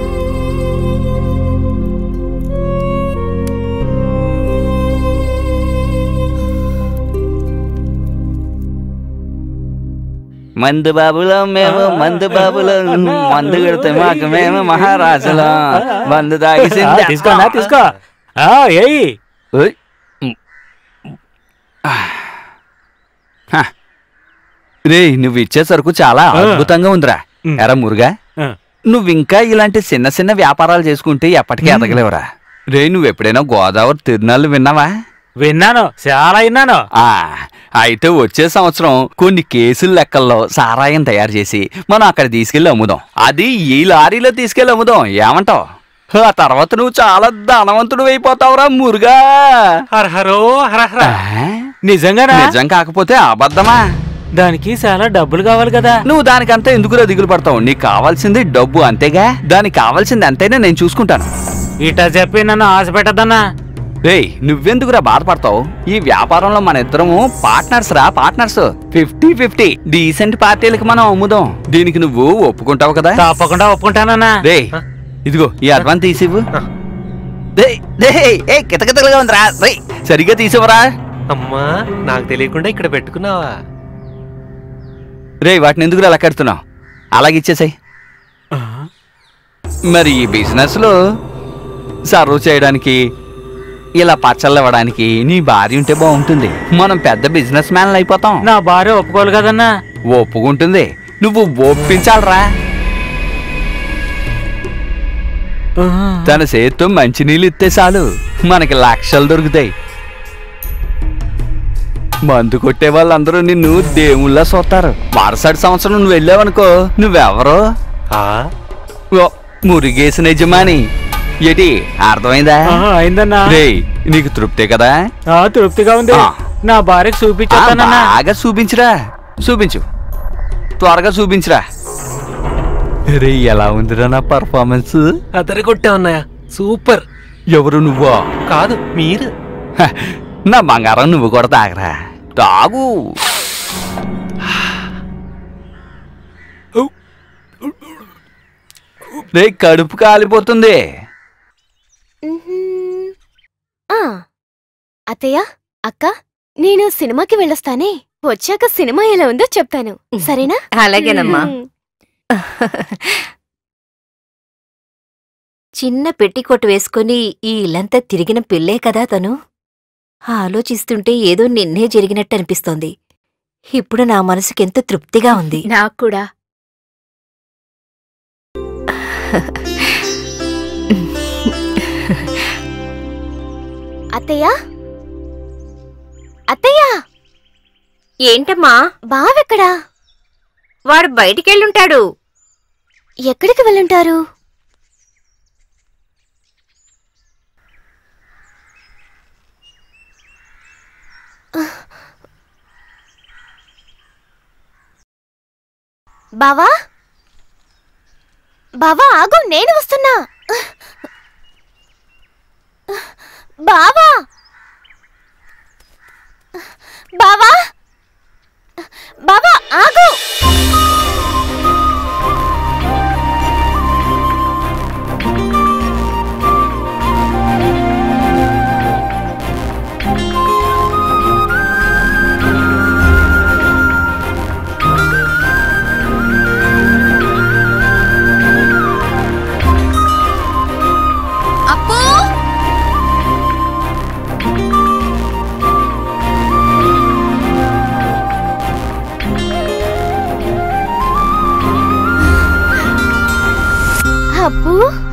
మందు బాబులో మేము మందు బాబులో మందు కొడితే మాకు మేము మహారాజులో మందు తాగి ఆ, తీసుకోనా తీసుకో ఆ, ఏయ్ ఓయ్. హ. రేయ్ నువ్వు ఇచ్చే సరుకు చాలా ఆ. అద్భుతంగా ఉందిరా ఉమ్. ఎరా మురుగా ఆ, నువ్వు ఇంకా ఇలాంటి చిన్న చిన్న వ్యాపారాలు చేసుకుంటే ఎప్పటికీ ఎదగలేవురా రే నువ్వు ఎప్పుడైనా గోదావరి తిరునాళ్ళు విన్నావా విన్నాను చాలా విన్నాను ఆ అయితే వచ్చే సంవత్సరం కొన్ని కేసుల లెక్కల్లో సారాయం తయారు చేసి మనం అక్కడ తీసుకెళ్లి అమ్ముదాం అది ఈ లారీలో తీసుకెళ్లి అమ్ముదాం ఏమంటావ్ ఆ తర్వాత నువ్వు చాలా ధనవంతుడు అయిపోతావురా మురుగా హరహరో హరహర ఆ? నిజంగానా నిజం కాకపోతే అబద్ధమా దానికి చాలా డబ్బులు కావాలి కదా నువ్వు దానికంతా ఎందుకురా దిగులు పడతావు నీకు కావాల్సింది డబ్బు అంతేగా దానికి కావాల్సింది అంతైనా నేను చూసుకుంటాను ఇటా చెప్పి నన్ను ఆశ పెట్టద్దన్నా రేయ్ నువ్వెందుకురా బాధపడతావు ఈ వ్యాపారంలో మన ఇద్దరము పార్ట్నర్స్ రా పార్ట్నర్స్ ఫిఫ్టీ ఫిఫ్టీ డీసెంట్ పార్టీలకి మనం అమ్ముదాం దీనికి నువ్వు ఒప్పుకుంటావు కదా తప్పకుండా ఒప్పుకుంటానన్నా రే ఇదిగో ఈ అడ్వాన్స్ తీసివ్వు రేయ్, రేయ్, ఏ కితకితలుగా ఉందిరా రే సరిగ్గా తీసివ్వరా అమ్మా నాకు తెలియకుండా ఇక్కడ పెట్టుకున్నావా రే వాటిని ఎందుకు అలా కడుతున్నావు అలాగే ఇచ్చేసాయి మరి ఈ బిజినెస్ లో సర్వ్ చేయడానికి ఇలా పచ్చళ్ళు ఇవ్వడానికి నీ భార్య ఉంటే బాగుంటుంది మనం పెద్ద బిజినెస్ మ్యాన్లు అయిపోతాం నా భార్య ఒప్పుకోవాలి కదన్నా ఒప్పుకుంటుంది నువ్వు ఒప్పించాలరా తన చేత్తో మంచినీళ్ళు ఇస్తే చాలు మనకి లక్షలు దొరుకుతాయి మందు కొట్టే వాళ్ళందరూ నిన్ను దేవుళ్ళ చూస్తారు మరుసటి సంవత్సరం నువ్వు వెళ్ళావనుకో నువ్వెవరో ఆ ఓ, మురిగేసిన యజమాని ఏటి అర్థమైందా ఆహా, అయిందన్నా రేయ్ నీకు తృప్తే కదా ఆ, తృప్తిగా ఉంది ఆ. నా భార్యకి ఆ, చూపించేస్తానన్నా బాగా చూపించురా చూపించు త్వరగా చూపించురా రే ఎలా ఉందిరా నా పర్ఫార్మెన్స్ అదరి కొట్టే ఉన్నాయా సూపర్ ఎవరు నువ్వా కాదు మీరు హ, నా బంగారం నువ్వు కూడా తాగరా తాగు రే కడుపు కాలిపోతుంది మ్మ్హ్మ్. ఆ, అత్తయ్య అక్క నేను సినిమాకి వెళ్ళొస్తానే వచ్చాక సినిమా ఎలా ఉందో చెప్తాను సరేనా అలాగేనమ్మా మ్మ్. చిన్న పెట్టికొట్టు వేసుకుని ఈ ఇల్లంతా తిరిగిన పిల్లే కదా తను ఆలోచిస్తుంటే ఏదో నిన్నే జరిగినట్టు అనిపిస్తోంది ఇప్పుడు నా మనసుకెంత తృప్తిగా ఉంది నాకు కూడా అత్తయ్య అత్తయ్య ఏంటమ్మా బావెక్కడా వాడు బయటికెళ్ళుంటాడు ఎక్కడికి వెళ్ళుంటారు బావా బావా ఆగు నేను వస్తున్నా బావా బావా బావా ఆగు అప్పు అప్పు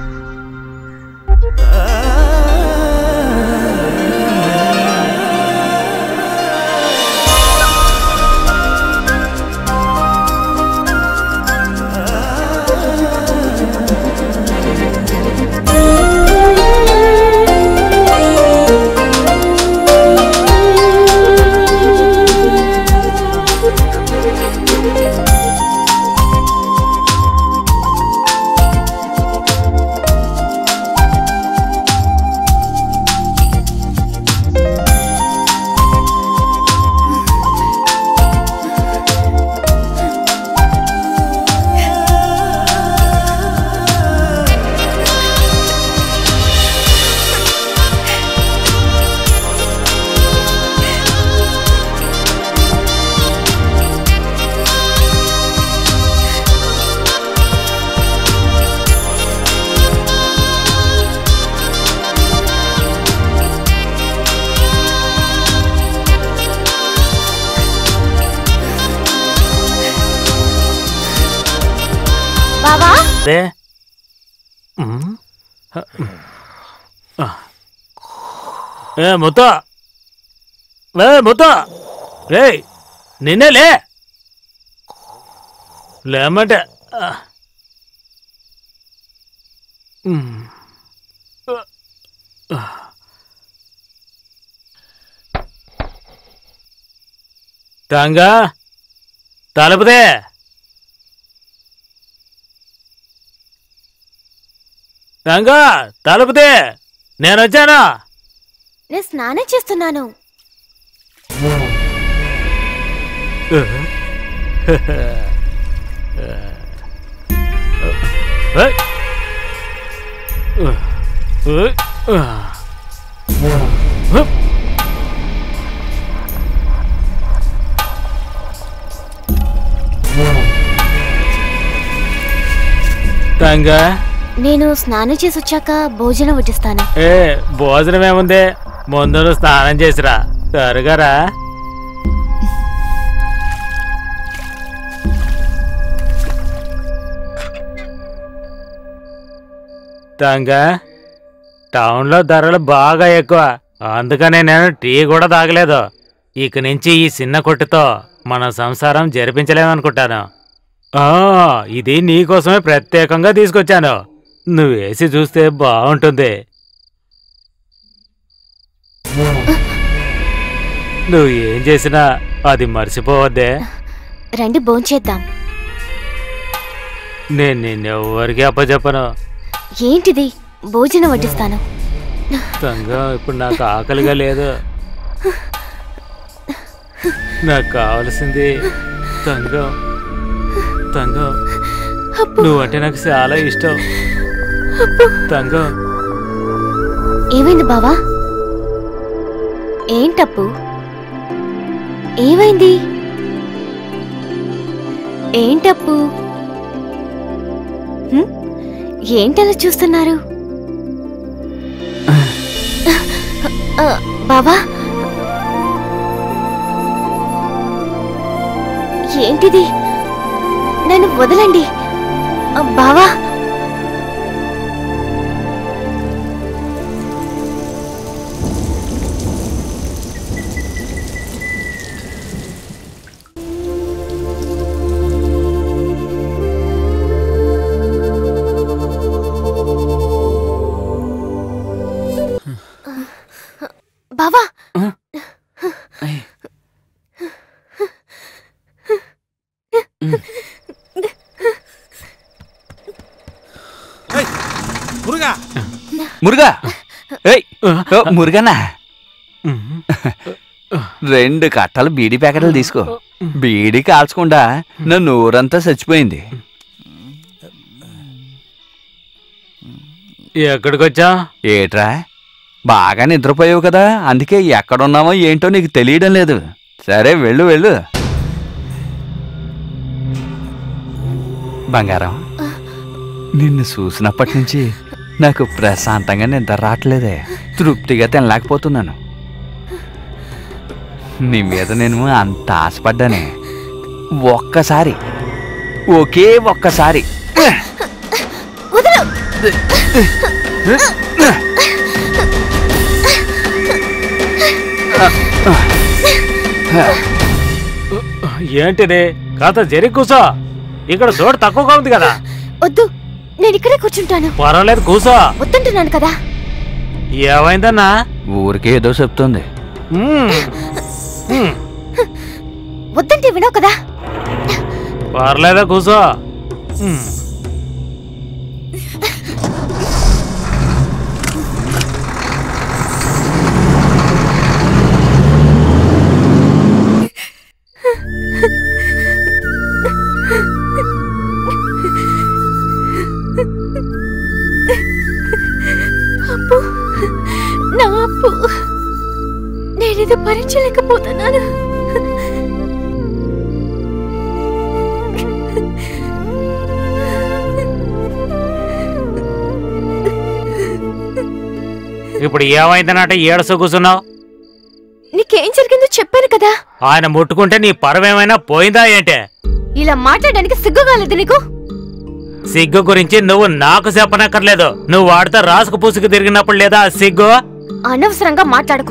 బావా అదే ఉమ్. ఆ. ఏ ముత్త ఏ ముత్త రే నిన్నే లే లేమంటే ఆ. ఉమ్. ఆ. టాంగా తలుపుదే రంగా తలుపుదే నేను వచ్చాను నేను స్నానం చేస్తున్నాను తంగా నేను స్నానం చేసి వచ్చాక భోజనం వడ్డిస్తాను ఏ భోజనం ఏముంది ముందు నువ్వు స్నానం చేసిరా త్వరగారా తంగా టౌన్లో ధరలు బాగా ఎక్కువ అందుకనే నేను టీ కూడా తాగలేదు ఇక నుంచి ఈ చిన్న కొట్టుతో మన సంసారం జరిపించలేమనుకుంటాను ఆ, ఇది నీకోసమే ప్రత్యేకంగా తీసుకొచ్చాను నువ్వు వేసి చూస్తే బాగుంటుంది నువ్వు ఏం చేసినా అది మర్చిపోవద్దే రండి భోంచేద్దాం నేను నిన్నెవ్వరికి అప్పచెప్పను ఏంటిది భోజనం వడ్డిస్తాను తంగం ఇప్పుడు నాకు ఆకలిగా లేదు నాకు కావలసింది తంగం తంగం నువ్వంటే నాకు చాలా ఇష్టం తంగం ఏమైంది బావా ఏంటప్పు ఏమైంది ఏంటప్పు హ్మ్? ఏంటలా చూస్తున్నారు ఆ, బావా ఏంటిది నన్ను వదలండి ఆ, బావా బావా మురుగా మురుగా ఏయ్ ఓ, మురుగన్నా రెండు కట్టలు బీడీ ప్యాకెట్లు తీసుకో బీడీ కాల్చకుండా నా నోరంతా చచ్చిపోయింది ఎక్కడికి వచ్చా ఏట్రా బాగా నిద్రపోయావు కదా అందుకే ఎక్కడున్నామో ఏంటో నీకు తెలియడం లేదు సరే వెళ్ళు వెళ్ళు బంగారం నిన్ను చూసినప్పటి నుంచి నాకు ప్రశాంతంగా నిద్ర రావట్లేదే తృప్తిగా తినలేకపోతున్నాను నీ మీద నేను అంత ఆశపడ్డానే ఒక్కసారి ఒకే ఒక్కసారి ఏంటిది కాస్త జరి కూసో ఇక్కడ చోటు తక్కువగా ఉంది కదా వద్దు నేను ఇక్కడే కూర్చుంటాను పర్వాలేదు కూసో వద్దంటున్నాను కదా ఏమైందన్నా ఊరికే ఏదో చెప్తుంది మ్మ్. మ్మ్. వద్దంటే వినవు కదా పర్లేదా కూసో మ్మ్. అప్పు నా అప్పు నేనిది భరించలేకపోతున్నాను ఇప్పుడు ఏమైందన్నట ఏడస కూసున్నావు నీకేం జరిగిందో చెప్పాను కదా ఆయన ముట్టుకుంటే నీ పరమేమైనా పోయిందా ఏంటే ఇలా మాట్లాడడానికి సిగ్గుగా లేదు నీకు సిగ్గు గురించి నువ్వు నాకు చెప్పనక్కర్లేదు నువ్వు వాడితో రాసుకు పూసుకు తిరిగినప్పుడు లేదా ఆ సిగ్గు అనవసరంగా మాట్లాడకు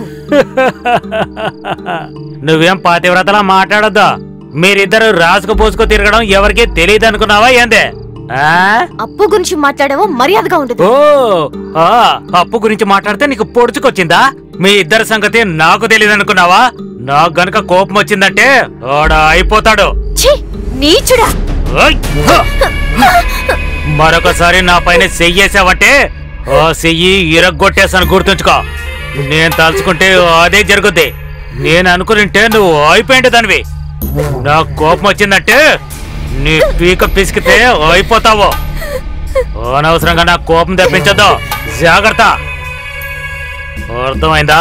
నువ్వేం పాతివ్రతలా మాట్లాడొద్దు మీరిద్దరు రాసుకు పూసుకు తిరగడం ఎవరికీ తెలియదు అనుకున్నావా ఏందే ఆ? అప్పు గురించి మాట్లాడావో మర్యాదగా ఉండదు ఓ ఆ, అప్పు గురించి మాట్లాడితే నీకు పొడుచుకొచ్చిందా మీ ఇద్దరి సంగతి నాకు తెలియదు అనుకున్నావా నాకు గనక కోపం వచ్చిందంటే ఆడ అయిపోతాడు ఛీ నీచుడా ఓయ్! హ! మరొకసారి నా పైన చెయ్యేసావంటే ఆ చెయ్యి ఇరగ్గొట్టేసాను గుర్తుంచుకో నేను తలుచుకుంటే అదే జరుగుద్ది నేను అనుకునింటే నువ్వు అయిపోయింది దానివి నాకు కోపం వచ్చిందంటే నీ పీక పిసికితే అయిపోతావు అనవసరంగా నాకు కోపం తెప్పించద్దు జాగ్రత్త అర్థమైందా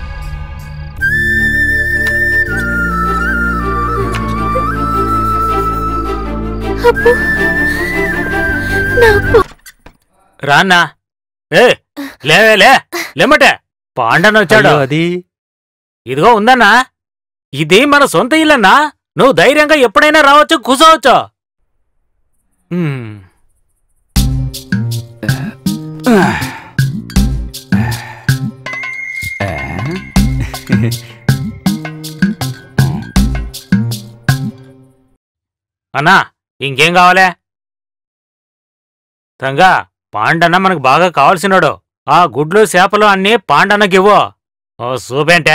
అప్పు నా అప్పు రాన్నా ఏ లేవే లే లేమటే పాండన్ వచ్చాడు అది ఇదిగో ఉందన్నా ఇది మన సొంత ఇల్లన్నా నువ్వు ధైర్యంగా ఎప్పుడైనా రావచ్చు కూర్చోవచ్చు ఉమ్, అన్నా ఇంకేం కావాలే తంగా పాండన్న మనకు బాగా కావాల్సినాడు ఆ గుడ్లు చేపలు అన్ని పాండన్నకివ్వు ఓ సూపేంటే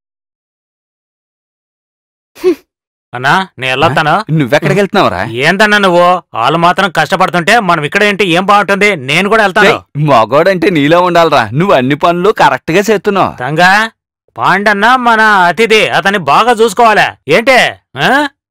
అన్నా నేను వెళ్ళొస్తాను నువ్వెక్కడికి వెళ్తున్నావురా ఏందన్నా నువ్వు వాళ్ళు మాత్రం కష్టపడుతుంటే మనం ఇక్కడ ఏంటి ఏం బాగుంటుంది నేను కూడా వెళ్తాను రేయ్, మగోడంటే నీలో ఉండాలిరా నువ్వు అన్ని పనులు కరెక్ట్ గా చేస్తున్నావు తంగా పాండన్న మన అతిథి అతన్ని బాగా చూసుకోవాలా ఏంటే ఆ?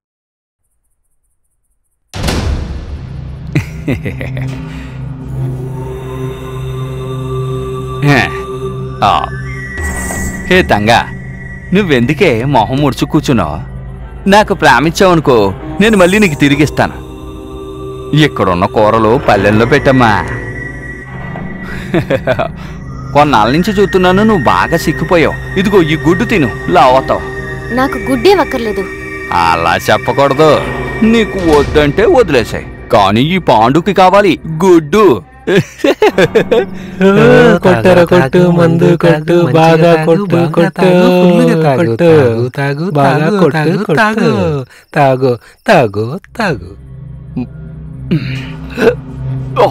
ఆ. హే తంగా నువ్వెందుకే మొహం ముడుచు కూర్చున్నావు నాకు ప్రేమించావనుకో నేను మళ్ళీ నీకు తిరిగిస్తాను ఇక్కడున్న కూరలు పల్లెల్లో పెట్టమ్మా కొన్నాళ్ళ నుంచి చూస్తున్నాను నువ్వు బాగా సిక్కిపోయావు ఇదిగో ఈ గుడ్డు తిను లావతావు నాకు గుడ్డే వక్కర్లేదు అలా చెప్పకూడదు నీకు వద్దంటే వదిలేసాయి కానీ ఈ పాండుకి కావాలి గుడ్డు కొట్టర కొట్టు మందు కొట్టు బాగా కొట్టు కొట్టు కొట్టు తాగు బాగా కొట్టు కొట్టు తాగు తాగు తాగు ఓ.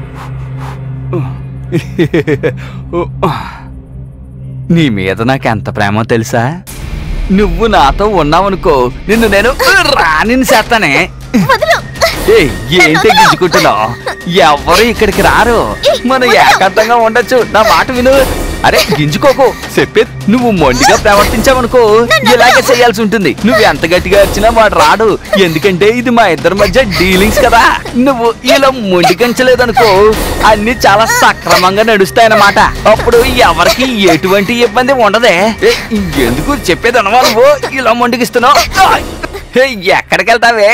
నీ మీద నాకు ఎంత ప్రేమో తెలుసా నువ్వు నాతో ఉన్నావనుకో నిన్ను నేను రానిని చేస్తానే ఏయ్, ఏంటి గిచ్చుకుంటున్నావు ఎవరు ఇక్కడికి రారు మనం ఏకాంతంగా ఉండొచ్చు నా మాట విను అరే గింజుకోకు చెప్పే నువ్వు మొండిగా ప్రవర్తించావనుకో ఇలాగే చేయాల్సి ఉంటుంది నువ్వు ఎంత గట్టిగా వచ్చినా వాడు రాడు ఎందుకంటే ఇది మా ఇద్దరి మధ్య డీలింగ్స్ కదా నువ్వు ఇలా మొండిగించలేదనుకో అన్ని చాలా సక్రమంగా నడుస్తాయన్నమాట అప్పుడు ఎవరికి ఎటువంటి ఇబ్బంది ఉండదే ఏ, ఎందుకు చెప్పేది అనవా నువ్వు ఇలా మొండిగిస్తున్నావు ఏ, ఎక్కడికి వెళ్తావే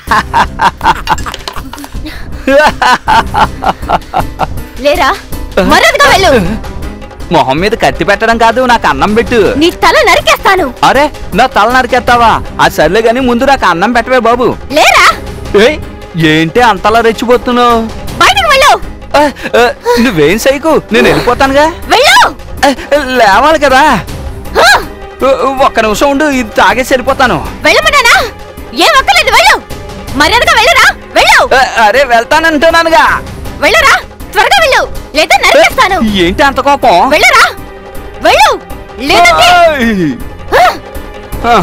లేరా మరొకగా వెళ్ళు మొహం మీద కత్తి పెట్టడం కాదు నాకు అన్నం పెట్టు నీ తల నరికేస్తాను అరే నా తల నరికేస్తావా ఆ సర్లే గాని ముందు నాకు అన్నం పెట్టవే బాబు లేరా ఏయ్ ఏంటి అంతలా రెచ్చిపోతున్నావు బయటకు వెళ్ళు ఆ, ఆ, నువ్వేం సైకు నేను వెళ్ళిపోతానుగా వెళ్ళు ఆ, లేవాలి కదా హా! ఆ, ఒక్క నిమిషం ఉండు ఇది తాగేసి వెళ్ళిపోతాను వెళ్ళమన్నానా ఏం అక్కర్లేదు వెళ్ళు మర్యాదగా వెళ్ళరా వెళ్ళు ఆ, అరే వెళ్తానంటున్నానుగా వెళ్ళరా త్వరగా వెళ్ళు లేదా నరికేస్తాను ఏంటి అంత కోపం వెళ్ళరా వెళ్ళు లేదంటే ఏయ్! హా! ఆ,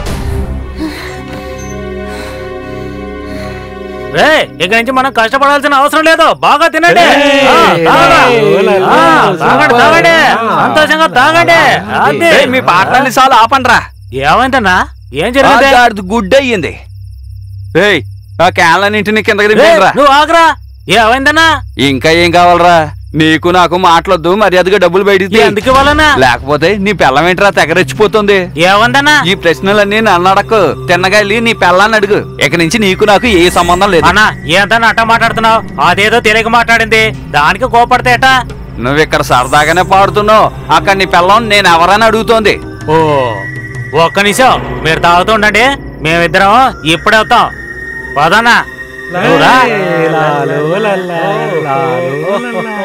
రే ఇక నుంచి మనం కష్టపడాల్సిన అవసరం లేదు బాగా తినండి ఏయ్, ఆ, తాగరా. ఏయ్, ఆ, తాగండి తాగండి సంతోషంగా తాగండి అది ఏయ్, మీ పాటలన్నీ చాలు ఆపండ్రా ఏమైందన్నా ఏం ఆ జరిగింది గాడిద గుడ్డ అయ్యింది ఏయ్ ఆ క్యాన్లన్నింటినీ కిందకి రేయ్, దింపేయండిరా. నువ్వు ఆగరా ఏమైందన్నా ఇంకా ఏం కావాలరా నీకు నాకు మాట్లాడద్దు మర్యాదగా డబ్బులు బయటికి తీ. ఎందుకు ఇవ్వాలన్నా లేకపోతే నీ పెళ్ళం ఏంట్రా తెగరెచ్చిపోతుంది ఏమందన్నా ఈ ప్రశ్నలన్నీ నన్ను అడక్కు తిన్నగా వెళ్ళి నీ పెళ్ళాన్ని అడుగు ఇక నుంచి నీకు నాకు ఏ సంబంధం లేదు అన్నా ఏంటన్నా అట్ట మాట్లాడుతున్నావు అదేదో తెలియక మాట్లాడింది దానికి కోపడితే ఎట్టా నువ్వు ఇక్కడ సరదాగానే పాడుతున్నావు అక్కడ నీ పెళ్ళం నేను ఎవరని అడుగుతోంది ఓ ఒక్క నిమిషం మీరు తాగుతూ ఉండండి మేమిద్దరం ఇప్పుడే వస్తాం పదన్నా నువ్వు రా. లాలో లల్లా, లాలో లల్లా.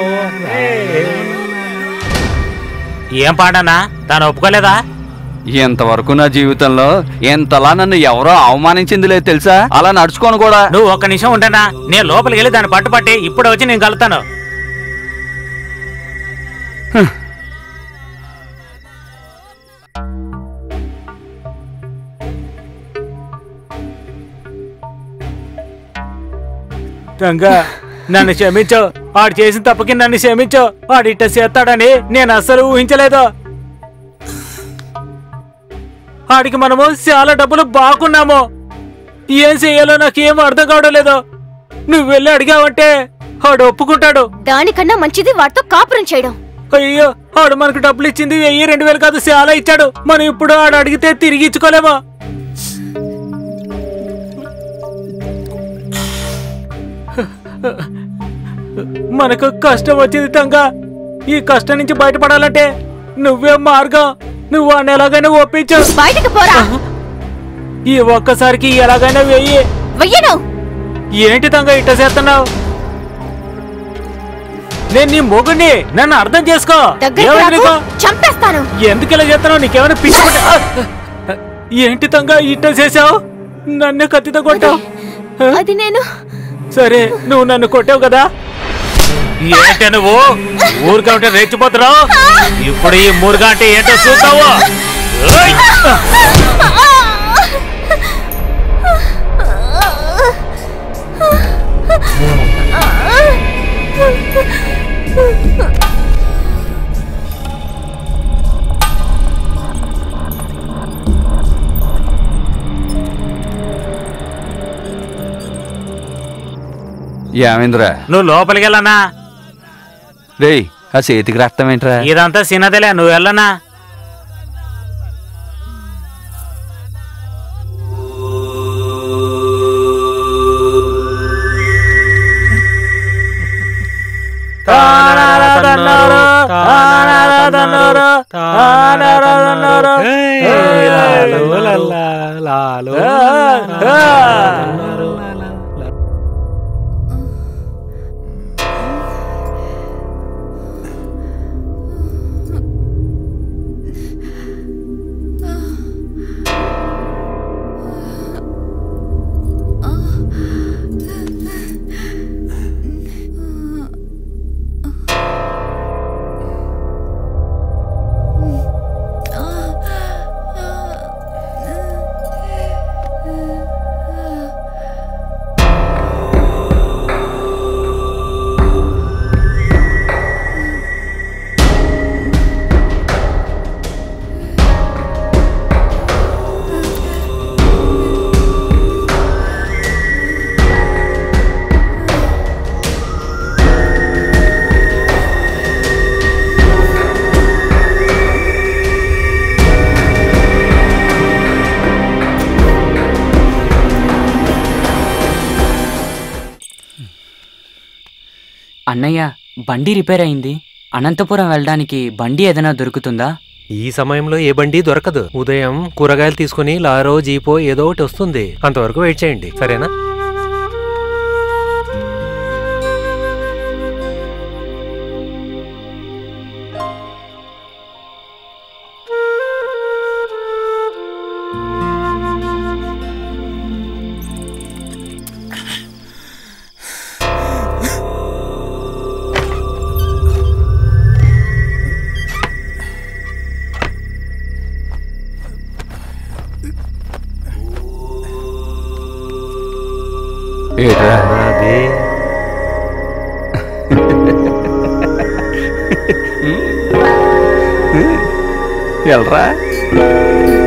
ఏం పాడన్నా తను ఒప్పుకోలేదా ఇంతవరకు నా జీవితంలో ఇంతలా నన్ను ఎవరో అవమానించింది లేదు తెలుసా అలా నడుచుకోను కూడా నువ్వు ఒక్క నిమిషం ఉండనా నేను లోపలికి వెళ్ళి దాన్ని పట్టుపట్టి ఇప్పుడు వచ్చి నేను కలుతాను తంగా నన్ను క్షమించు వాడు చేసిన తప్పుకి నన్ను క్షమించు వాడు ఇట్ట చేస్తాడని నేను అస్సలు ఊహించలేదు వాడికి మనము చాలా డబ్బులు బాగున్నాము ఏం చెయ్యాలో నాకేం అర్థం కావడం లేదు నువ్వు వెళ్ళి అడిగావంటే వాడు ఒప్పుకుంటాడు దానికన్నా మంచిది వాటితో కాపురం చేయడం అయ్యో వాడు మనకు డబ్బులు ఇచ్చింది వెయ్యి రెండు వేలు కాదు చాలా ఇచ్చాడు మనం ఇప్పుడు వాడు అడిగితే తిరిగి ఇచ్చుకోలేమా మనకు కష్టం వచ్చింది తంగా ఈ కష్టం నుంచి బయటపడాలంటే నువ్వే మార్గం నువ్వు వాడిని ఎలాగైనా ఒప్పించు బయటకు పోరా ఈ ఒక్కసారికి ఎలాగైనా వెయ్యి వెయ్యను ఏంటి తంగా ఇట్ట చేస్తున్నావు నేను నీ మొగుడిని నన్ను అర్థం చేసుకో దగ్గరికి ఏమైంది రాకు, నీకు? చంపేస్తాను ఎందుకు ఇలా చేస్తున్నావు నీకేమైనా పిచ్చి పట్ట- ఏంటి తంగా ఇట్ట చేసావు నన్ను కత్తితో కొట్టావు అది నేను సరే నువ్వు నన్ను కొట్టావు కదా ఏంటే నువ్వు ఊరికే ఉంటే రెచ్చిపోతున్నావు ఇప్పుడు ఈ మురుగా అంటే ఏంటో చూస్తావు ఓయ్! ఏమైందిరా నువ్వు లోపలికి వెళ్ళనా రేయ్ ఆ చేతికి రక్తం ఏంట్రా ఇదంతా చిన్నదిలే నువ్వు వెళ్ళనా ఏయ్, లాలో లల్లా, లాలో లల్లా, లాలో లల్లా. అన్నయ్య బండి రిపేర్ అయింది అనంతపురం వెళ్ళడానికి బండి ఏదైనా దొరుకుతుందా ఈ సమయంలో ఏ బండి దొరకదు ఉదయం కూరగాయలు తీసుకుని లారో జీపో ఏదో ఒకటి వస్తుంది అంతవరకు వెయిట్ చేయండి సరేనా ఏట్రా అదే వెళ్ళరా